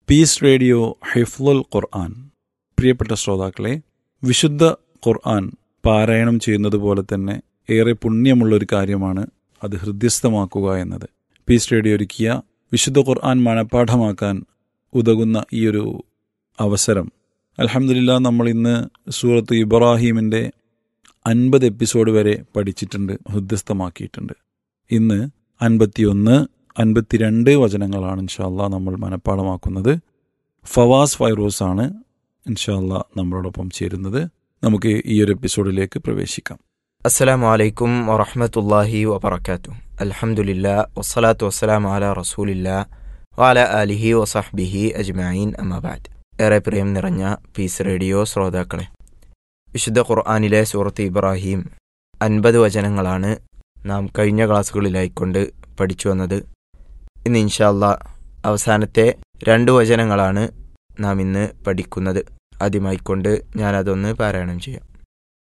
piece radio ഹിഫ്ലുൽ ഖുർആൻ പ്രിയപ്പെട്ട ശ്രോതാക്കളെ വിശുദ്ധ ഖുർആൻ പാരായണം ചെയ്യുന്നത് പോലെ തന്നെ ഏറെ പുണ്യമുള്ളൊരു കാര്യമാണ് അത് ഹൃദ്യസ്ഥമാക്കുക എന്നത് പീസ് റേഡിയോ ഒരുക്കിയ വിശുദ്ധ ഖുർആൻ മനഃപ്പാഠമാക്കാൻ ഉതകുന്ന ഈ ഒരു അവസരം അലഹമില്ല നമ്മൾ ഇന്ന് സൂറത്ത് ഇബ്രാഹീമിൻ്റെ അൻപത് എപ്പിസോഡ് വരെ പഠിച്ചിട്ടുണ്ട് ഹൃദ്യസ്ഥമാക്കിയിട്ടുണ്ട് ഇന്ന് അൻപത്തിയൊന്ന് അൻപത്തിരണ്ട് വചനങ്ങളാണ് ഇൻഷാല്ല നമ്മൾ മനഃപ്പാടമാക്കുന്നത് ഫവാസ് ഫൈറോസ് ആണ് ഇൻഷാല്ല നമ്മളോടൊപ്പം ചേരുന്നത് നമുക്ക് ഈ ഒരു എപ്പിസോഡിലേക്ക് പ്രവേശിക്കാം അസ്സലാമു അലൈക്കും വറഹ്മത്തുള്ളാഹി വബറകാത്തു അൽഹംദുലില്ലാ വസ്സലാത്തു വസ്സലാമു അലാ റസൂലില്ലാ വാല ആലിഹി വസഹ്ബിഹി അജ്മഈൻ അമ്മബാദ് ഏറെ പ്രിയം നിറഞ്ഞ പീസ് റേഡിയോ ശ്രോതാക്കളെ വിശുദ്ധ ഖുർആാനിലെ സൂറത്ത് ഇബ്രാഹിം അൻപത് വചനങ്ങളാണ് നാം കഴിഞ്ഞ ക്ലാസ്സുകളിലായിക്കൊണ്ട് പഠിച്ചു വന്നത് ഇന്ന് ഇൻഷാല്ല അവസാനത്തെ രണ്ട് വചനങ്ങളാണ് നാം ഇന്ന് പഠിക്കുന്നത് ആദ്യമായിക്കൊണ്ട് ഞാനതൊന്ന് പാരായണം ചെയ്യാം